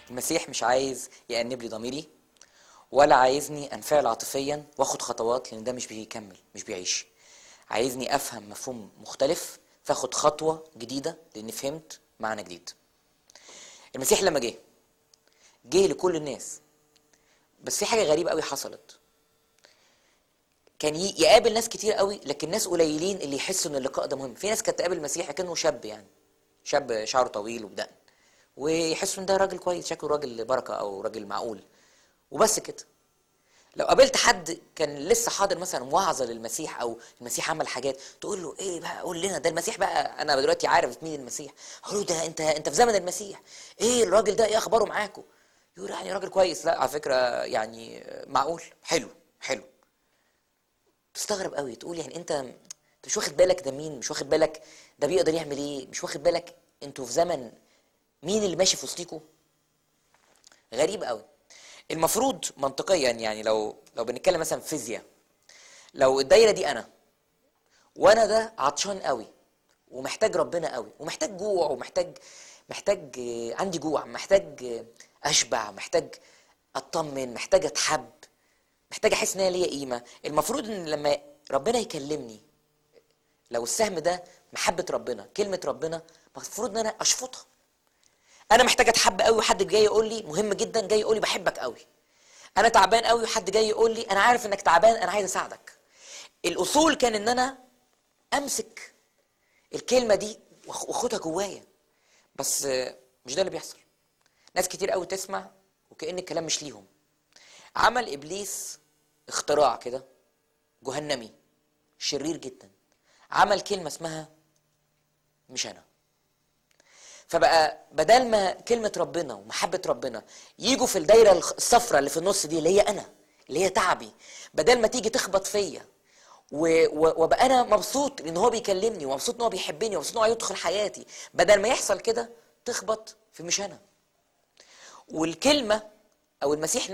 المسيح مش عايز يأنب لي ضميري ولا عايزني انفعل عاطفيا واخد خطوات لان ده مش بيكمل مش بيعيش عايزني افهم مفهوم مختلف فاخد خطوه جديده لاني فهمت معنى جديد المسيح لما جه جه لكل الناس بس في حاجه غريبه قوي حصلت كان ي- يقابل ناس كتير قوي لكن ناس قليلين اللي يحسوا ان اللقاء ده مهم في ناس كانت تقابل المسيح كانه شاب يعني شاب شعره طويل وبدقن ويحسوا ان ده راجل كويس شكله راجل بركه او راجل معقول وبس كده لو قابلت حد كان لسه حاضر مثلا وعظه للمسيح او المسيح عمل حاجات تقول له ايه بقى قول لنا ده المسيح بقى انا دلوقتي عارف مين المسيح اقول له ده انت انت في زمن المسيح ايه الراجل ده ايه اخباره معاكم يقول يعني راجل كويس لا على فكره يعني معقول حلو حلو تستغرب قوي تقول يعني انت انت مش واخد بالك ده مين مش واخد بالك ده بيقدر يعمل ايه مش واخد بالك انتوا في زمن مين اللي ماشي في وسطيكوا غريب قوي المفروض منطقيا يعني لو لو بنتكلم مثلا في فيزياء لو الدايره دي انا وانا ده عطشان قوي ومحتاج ربنا قوي ومحتاج جوع ومحتاج محتاج آه، عندي جوع محتاج آه، اشبع محتاج اطمن محتاج اتحب محتاج احس ان انا ليا قيمه المفروض ان لما ربنا يكلمني لو السهم ده محبه ربنا كلمه ربنا المفروض ان انا اشفطها انا محتاج اتحب قوي وحد جاي يقول لي مهم جدا جاي يقول لي بحبك قوي انا تعبان قوي وحد جاي يقول لي انا عارف انك تعبان انا عايز اساعدك الاصول كان ان انا امسك الكلمه دي وأخ- واخدها جوايا بس آه، مش ده اللي بيحصل ناس كتير قوي تسمع وكأن الكلام مش ليهم عمل ابليس اختراع كده جهنمي شرير جدا عمل كلمه اسمها مش انا فبقى بدل ما كلمة ربنا ومحبة ربنا يجوا في الدايرة الخ- الصفراء اللي في النص دي اللي هي أنا اللي هي تعبي بدل ما تيجي تخبط فيا و- و- وابقى أنا مبسوط إن هو بيكلمني ومبسوط إن هو بيحبني ومبسوط إن هو يدخل حياتي بدل ما يحصل كده تخبط في مش أنا والكلمة أو المسيح